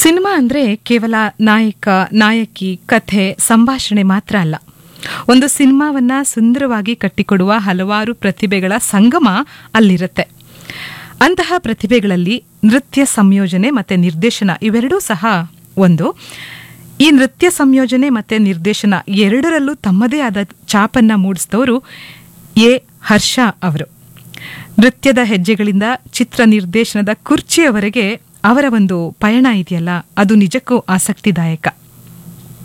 cinema ಅಂದ್ರೆ ಕೇವಲ ನಾಯಕ ನಾಯಕಿ ಕಥೆ ಸಂಭಾಷಣೆ ಮಾತ್ರ ಅಲ್ಲ ಒಂದು ಸಿನಿಮಾವನ್ನ ಸುಂದರವಾಗಿ ಕಟ್ಟಿಕೊಡುವ ಹಲವಾರು ಪ್ರತಿಭೆಗಳ ಸಂಗಮ ಅಲ್ಲಿರುತ್ತೆ ಅಂತಹ ಪ್ರತಿಭೆಗಳಲ್ಲಿ ನೃತ್ಯ ಸಂಯೋಜನೆ ಮತ್ತೆ ನಿರ್ದೇಶನ ಇವೆರಡೂ ಸಹ ಒಂದು ಈ ನೃತ್ಯ ಸಂಯೋಜನೆ ಮತ್ತೆ ನಿರ್ದೇಶನ ಎರಡರಲ್ಲೂ ತಮ್ಮದೇ ಆದ ಚಾಪನ್ನ ಮೂಡಿಸಿದವರು ಎ ಹರ್ಷ ಅವರು ನೃತ್ಯದ ಹೆಜ್ಜೆಗಳಿಂದ ಚಿತ್ರ ನಿರ್ದೇಶನದ ಕುರ್ಚಿಯವರೆಗೆ ಅವರ ಒಂದು ಪಯಣ ಇದೆಯಲ್ಲ ಅದು ನಿಜಕ್ಕೂ ಆಸಕ್ತಿದಾಯಕ